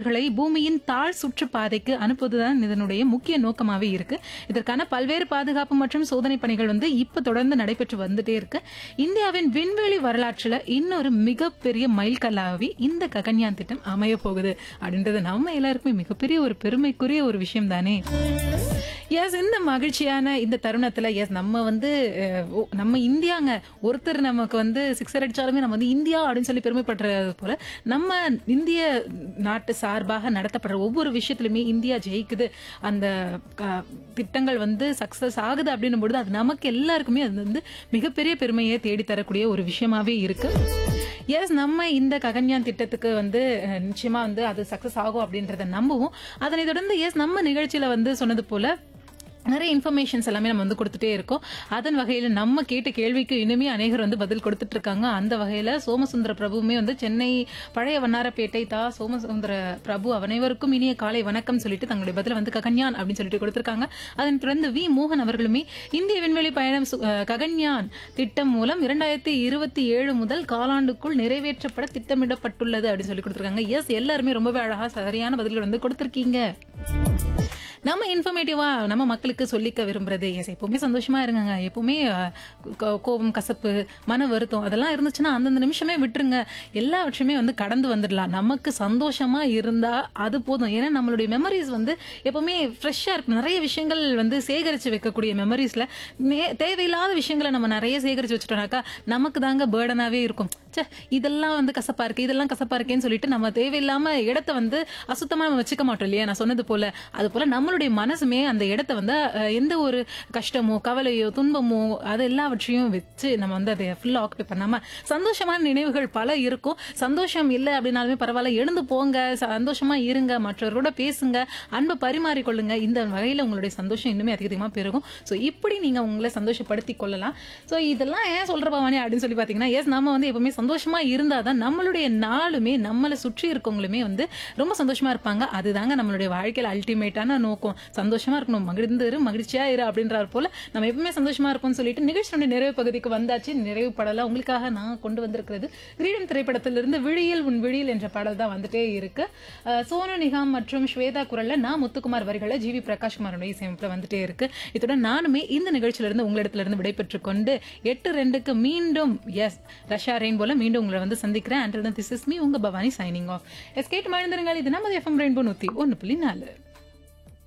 கதிர்களை பூமியின் தாழ் சுற்றுப்பாதைக்கு அனுப்புவதுதான் இதனுடைய முக்கிய நோக்கமாவே இருக்கு இதற்கான பல்வேறு பாதுகாப்பு மற்றும் சோதனை பணிகள் வந்து இப்ப தொடர்ந்து நடைபெற்று வந்துட்டே இருக்கு இந்தியாவின் விண்வெளி வரலாற்றுல இன்னொரு மிகப்பெரிய மைல்கல்லாவி இந்த ககன்யான் திட்டம் அமைய போகுது அப்படின்றது நம்ம எல்லாருக்குமே மிகப்பெரிய ஒரு பெருமைக்குரிய ஒரு விஷயம் தானே எஸ் இந்த மகிழ்ச்சியான இந்த தருணத்துல எஸ் நம்ம வந்து அஹ், ஓ, நம்ம இந்தியாங்க ஒருத்தர் நமக்கு வந்து சிக்ஸர் அடிச்சாலுமே நம்ம வந்து இந்தியா அப்படின்னு சொல்லி பெருமைப்படுறது போல நம்ம இந்திய நாட்டு சார்பாக நடத்தப்படுற ஒவ்வொரு விஷயத்திலுமே இந்தியா ஜெயிக்குது அந்த க- திட்டங்கள் வந்து சக்சஸ் ஆகுது அப்படின்னும் பொழுது அது நமக்கு எல்லாருக்குமே அது வந்து மிகப்பெரிய பெருமையை தேடி தரக்கூடிய ஒரு விஷயமாவே இருக்கு எஸ் நம்ம இந்த ககன்யான் திட்டத்துக்கு வந்து அஹ், நிச்சயமா வந்து அது சக்சஸ் ஆகும் அப்படின்றத நம்புவோம் அதனை தொடர்ந்து எஸ் நம்ம நிகழ்ச்சியில வந்து சொன்னது போல நிறைய இன்ஃபர்மேஷன்ஸ் எல்லாமே நம்ம வந்து கொடுத்துட்டே இருக்கோம் அதன் வகையில நம்ம கேட்ட கேள்விக்கு இனிமே அநேகர் வந்து பதில் கொடுத்துட்டு இருக்காங்க அந்த வகையில சோமசுந்தர பிரபுவுமே வந்து சென்னை பழைய வண்ணாரப்பேட்டை தா சோமசுந்தர பிரபு அனைவருக்கும் இனிய காலை வணக்கம் சொல்லிட்டு தங்களுடைய பதில வந்து ககன்யான் அப்படின்னு சொல்லிட்டு கொடுத்திருக்காங்க அதன் தொடர்ந்து வி மோகன் அவர்களுமே இந்திய விண்வெளி பயணம் சு- அஹ், ககன்யான் திட்டம் மூலம் இரண்டாயிரத்தி இருபத்தி ஏழு முதல் காலாண்டுக்குள் நிறைவேற்றப்பட திட்டமிடப்பட்டுள்ளது அப்படின்னு சொல்லி கொடுத்திருக்காங்க எஸ் எல்லாருமே ரொம்பவே அழகா சரியான பதில்கள் வந்து கொடுத்திருக்கீங்க நம்ம இன்ஃபர்மேட்டிவா நம்ம மக்களுக்கு சொல்லிக்க விரும்புறது எஸ் எப்பவுமே சந்தோஷமா இருங்க எப்பவுமே அஹ், கோ- கோபம் கசப்பு மன வருத்தம் அதெல்லாம் இருந்துச்சுன்னா அந்தந்த நிமிஷமே விட்டுருங்க எல்லாவற்றையுமே வந்து கடந்து வந்துடலாம் நமக்கு சந்தோஷமா இருந்தா அது போதும் ஏன்னா நம்மளுடைய மெமரிஸ் வந்து எப்பவுமே ஃப்ரெஷ்ஷா இருக்கு நிறைய விஷயங்கள் வந்து சேகரிச்சு வைக்கக்கூடிய மெமரிஸ்ல தேவையில்லாத விஷயங்களை நம்ம நிறைய சேகரிச்சு வச்சுட்டோம்னாக்கா நமக்கு தாங்க பேர்டனாவே இருக்கும் ச்சே இதெல்லாம் வந்து கசப்பா இருக்கு இதெல்லாம் கசப்பா இருக்கேன்னு சொல்லிட்டு நம்ம தேவையில்லாம இடத்த வந்து அசுத்தமா நம்ம வச்சுக்க மாட்டோம் இல்லையா நான் சொன்னது போல அது போல நம்மளுடைய மனசுமே அந்த இடத்த வந்து அஹ், எந்த ஒரு கஷ்டமோ கவலையோ துன்பமோ அது எல்லாவற்றையும் வச்சு நம்ம வந்து அதை ஃபுல்லா ஆக்குபை பண்ணாம சந்தோஷமான நினைவுகள் பல இருக்கும் சந்தோஷம் இல்லை அப்படின்னாலுமே பரவாயில்ல எழுந்து போங்க சந்தோஷமா இருங்க மற்றவரோட பேசுங்க அன்பை பரிமாறிக்கொள்ளுங்க இந்த வகையில உங்களுடைய சந்தோஷம் இன்னுமே அதிக அதிகமா பெருகும் ஸோ இப்படி நீங்க உங்களை சந்தோஷப்படுத்தி கொள்ளலாம் ஸோ இதெல்லாம் ஏன் சொல்ற பவானி அப்படின்னு சொல்லி பாத்தீங்கன்னா எஸ் நம்ம வந்து எப்பவுமே சந்தோஷமா இருந்தாதான் நம்மளுடைய நாளுமே நம்மளை சுற்றி இருக்கவங்களுமே வந்து ரொம்ப சந்தோஷமா இருப்பாங்க அதுதாங்க நம்மளுடைய வாழ்க்கையில அல்டிமேட்டான நோக்கம் சந்தோஷமா இருக்கணும் மகிழ்ந்து இரு மகிழ்ச்சியா இரு அப்படின்றார் போல நம்ம எப்பவுமே சந்தோஷமா இருப்போம்னு சொல்லிட்டு நிகழ்ச்சியுடைய நிறைவு பகுதிக்கு வந்தாச்சு நிறைவு பாடலா உங்களுக்காக நான் கொண்டு வந்திருக்கிறது கிரீடம் திரைப்படத்திலிருந்து விழியில் உன் விழியில் என்ற பாடல் தான் வந்துட்டே இருக்கு அஹ் சோனு நிகாம் மற்றும் ஸ்வேதா குரல்ல நான் முத்துக்குமார் வரிகளை ஜிவி பிரகாஷ்குமாரோட இசையமைப்புல வந்துட்டே இருக்கு இத்துடன் நானுமே இந்த நிகழ்ச்சியிலிருந்து உங்களிடத்துல இருந்து விடைபெற்றுக் கொண்டு எட்டு ரெண்டுக்கு மீண்டும் எஸ் ரஷ்யா ரெயின்போல மீண்டும் உங்களை வந்து சந்திக்கிறேன் அண்ட் திஸ் இஸ் மீ உங்க பவானி சைனிங் ஆஃப் எஸ்கேட் மழுந்திருங்கள் இது நம்ம எஃப்எம் ரெயின்போ நூத்தி ஒன்னு புள்ளி நாலு